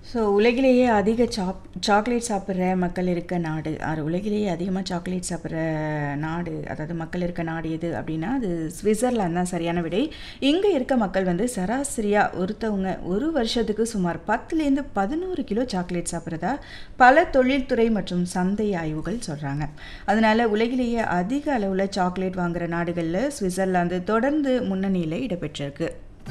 so உலகிலேயே அதிக சாப் சாக்லேட் சாப்பிட்ற மக்கள் இருக்க நாடு அது உலகிலேயே அதிகமாக சாக்லேட் சாப்பிட்ற நாடு அதாவது மக்கள் இருக்க நாடு எது அப்படின்னா அது சுவிட்சர்லாந்து தான் சரியான விடை இங்கே இருக்க மக்கள் வந்து சராசரியாக ஒருத்தவங்க ஒரு வருஷத்துக்கு சுமார் பத்துலேருந்து பதினோரு கிலோ சாக்லேட் சாப்பிட்றதா பல தொழில்துறை மற்றும் சந்தை ஆய்வுகள் சொல்கிறாங்க அதனால் உலகிலேயே அதிக அளவில் சாக்லேட் வாங்குகிற நாடுகளில் சுவிட்சர்லாந்து தொடர்ந்து முன்னணியில் இடம்பெற்றிருக்கு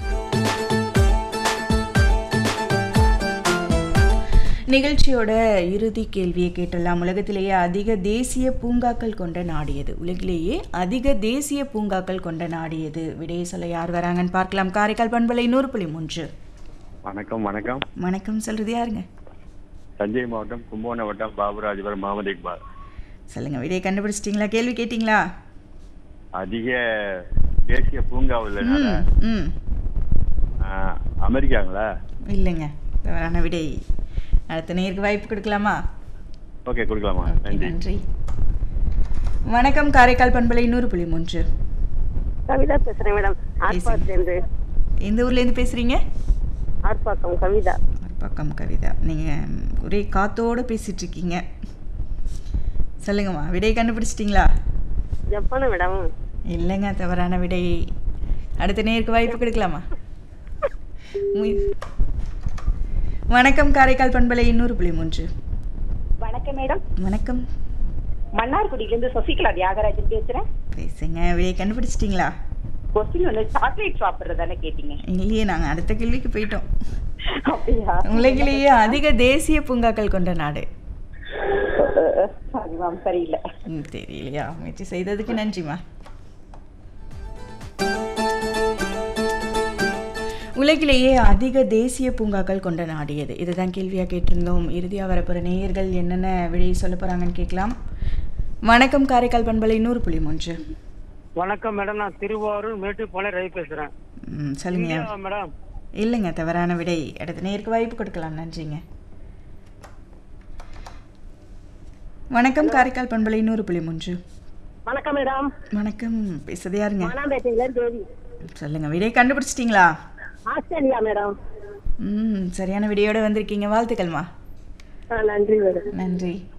நிகழ்ச்சியோட இறுதி கேள்வியை கேட்டலாம் உலகத்திலேயே அதிக தேசிய பூங்காக்கள் கொண்ட நாடு எது உலகிலேயே அதிக தேசிய பூங்காக்கள் கொண்ட நாடு எது விடையை சொல்ல யார் வராங்கன்னு பார்க்கலாம் காரைக்கால் பண்பலை நூறு புள்ளி மூன்று வணக்கம் வணக்கம் வணக்கம் சொல்றது யாருங்க தஞ்சை மாவட்டம் கும்பகோணம் வட்டம் பாபுராஜபுரம் முகமது இக்பால் சொல்லுங்க விடையை கண்டுபிடிச்சிட்டிங்களா கேள்வி கேட்டிங்களா அதிக தேசிய பூங்கா உள்ளனால ம் ம் அமெரிக்காங்களா இல்லைங்க தவறான விடை அடுத்த நேருக்கு வாய்ப்பு கொடுக்கலாமா ஓகே கொடுக்கலாமா நன்றி நன்றி வணக்கம் காரைக்கால் பண்பலை நூறு புள்ளி மூன்று கவிதா பேசுறேன் மேடம் ஆர்ப்பாத்திலேருந்து எந்த ஊர்லேருந்து பேசுகிறீங்க ஆர்ப்பாக்கம் கவிதா பக்கம் கவிதா நீங்கள் ஒரே காத்தோடு பேசிட்டு இருக்கீங்க சொல்லுங்கம்மா விடை கண்டுபிடிச்சிட்டிங்களா ஜப்பானா மேடம் இல்லைங்க தவறான விடை அடுத்த நேருக்கு வாய்ப்பு கொடுக்கலாமா முய- வணக்கம் காரைக்கால் பண்பலை இன்னொரு புள்ளி மூன்று வணக்கம் மேடம் வணக்கம் மன்னார்குடியிலிருந்து சசிகலா தியாகராஜன் பேசுறேன் பேசுங்க விடை கண்டுபிடிச்சிட்டிங்களா கொஸ்டின் வந்து சாக்லேட் சாப்பிடுறதானே கேட்டீங்க இல்லையே நாங்கள் அடுத்த கேள்விக்கு போயிட்டோம் அப்படியா உலகிலேயே அதிக தேசிய பூங்காக்கள் கொண்ட நாடு சாரி மேம் சரியில்லை ம், தெரியலையா முயற்சி செய்ததுக்கு நன்றிம்மா உலகிலேயே அதிக தேசிய பூங்காக்கள் கொண்ட நாடு எது இதுதான் கேள்வியாக கேட்டிருந்தோம் இறுதியாக வரப்போகிற நேயர்கள் என்னென்ன விடை சொல்ல போகிறாங்கன்னு கேட்கலாம் வணக்கம் காரைக்கால் பண்பலை நூறு புள்ளி மூன்று வணக்கம் மேடம் நான் திருவாரூர் மேட்டுப்பாளையம் ரவி பேசுறேன் ம், சொல்லுங்க இந்தியாவா மேடம் இல்லைங்க தவறான விடை அடுத்த நேருக்கு வாய்ப்பு கொடுக்கலாம் நன்றிங்க வணக்கம் காரைக்கால் பண்பலை நூறு புள்ளி மூன்று வணக்கம் மேடம் வணக்கம் பேசுறது யாருங்க மானாம்பேட்டையில தேவி சொல்லுங்க விடை கண்டுபிடிச்சிட்டிங்களா ஆஸ்திரேலியா மேடம் ம் சரியான விடையோட வந்திருக்கீங்க வாழ்த்துக்கள்மா ஆ, நன்றி மேடம் நன்றி